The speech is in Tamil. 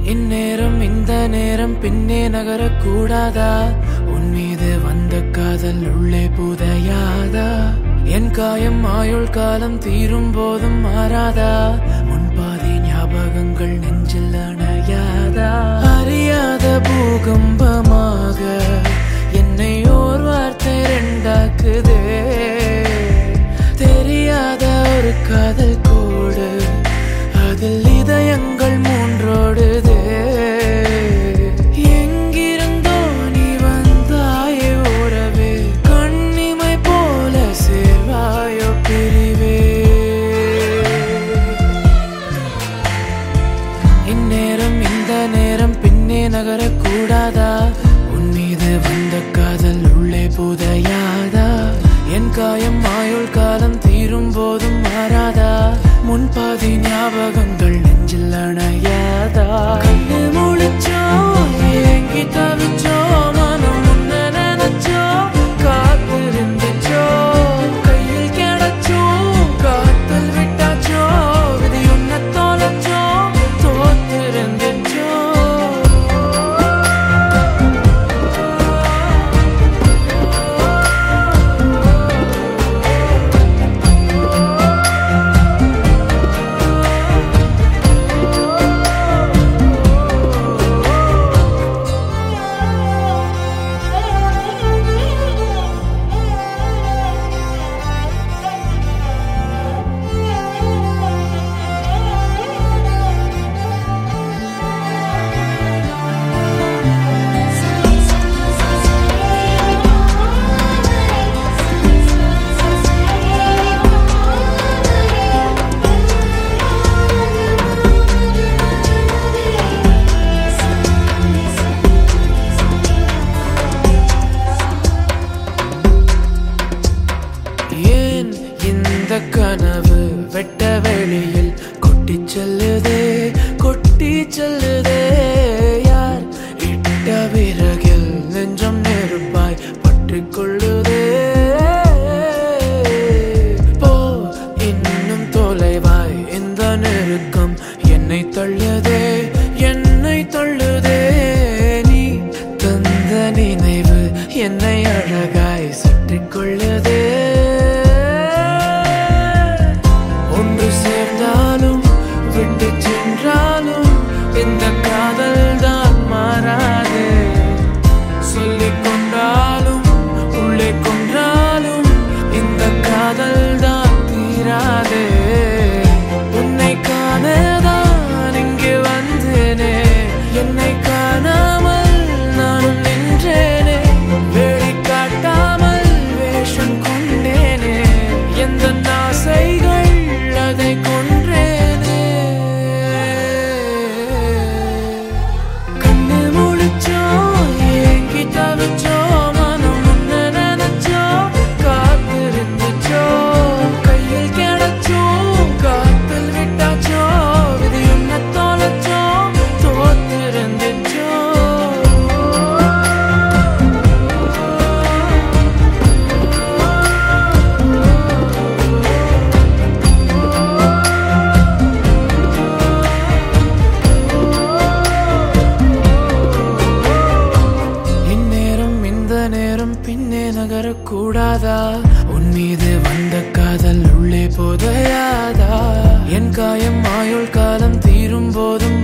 இந்நேரம் இந்த நேரம் பின்னே நகரக்கூடாதா உன் மீது வந்த காதல் உள்ளே புதையாதா என் காயம் ஆயுள் காலம் தீரும் போதும் மாறாதா முன்பாதி ஞாபகங்கள் நெஞ்சில் அணையாதா அறியாத பூகம்பமாக என்னை ஓர் வார்த்தை ரெண்டாக்குதே தெரியாத ஒரு காதல் கோடு அதில் இதயங்கள் மூன்றோடுதே எங்கிருந்தோ நீ வந்தாயே உறவே கண்ணிமை போல சேர்வாயோ பிரிவே இந்நேரம் இந்த நேரம் பின்னே நகரக்கூடாதா உன் மீது வந்த காதல் உள்ளே புதையாதா என் காயம் ஆயுள் காலம் தீரும் போதும் மாறாதா முன்பாதி ஞாபகங்கள் நெஞ்சில் அணையாதா கண்ணு முழிச்சோ ஏங்கி தவிச்சோ மனம் முன்ன நினைச்சோ காத்திருந்துச்சோ கையில் கிடைச்சோ காத்தல் விட்டாச்சோ விதி உன்னை தொலைச்சோ தோத்திருந்துச்சோ ஏன் இந்த கனவு வெட்ட வெளியில் கொட்டி செல்லுதே கொட்டி செல்லுதே யார் இட்ட விறகில் நெஞ்சம் நெருப்பாய் பற்றிக் கொள்ளுதே போ இன்னும் தொலைவாய் இந்த நெருக்கம் என்னை தள்ளுதே என்னை தள்ளுதே நீ தந்த நினைவு என்னை அழகாய் சுற்றிக் கொள்ளுதே ஒன்று சேர்ந்தாலும் விட்டு சென்றாலும் இந்த காதல் தான் மாறாது சொல்லிக் கொண்டாலும் உள்ளே கொன்றாலும் இந்த காதல் தான் தீராது உன்னை காணதான் இங்கே வந்தேனே என்னை காணாமல் நானும் நின்றேனே வேடி காட்டாமல் வேஷம் கொண்டேனே எந்த ஆசைகள் அதை கொன்றேனே கண்ணு முழிச்சோ ஏங்கி தவிச்சோ மனம் முன்ன நினைச்சோ காத்திருந்துச்சோ கையில் கிடைச்சோ காத்தில் விட்டாச்சோ விதி உன்னை தொலைச்சோ தோத்திருந்துச்சோ இந்நேரம் இந்த நேரம் பின்னே நகரக்கூடாதா உன் மீது வந்த காதல் உள்ளே போதையாதா என் காயம் ஆயுள் காலம் தீரும் போதும்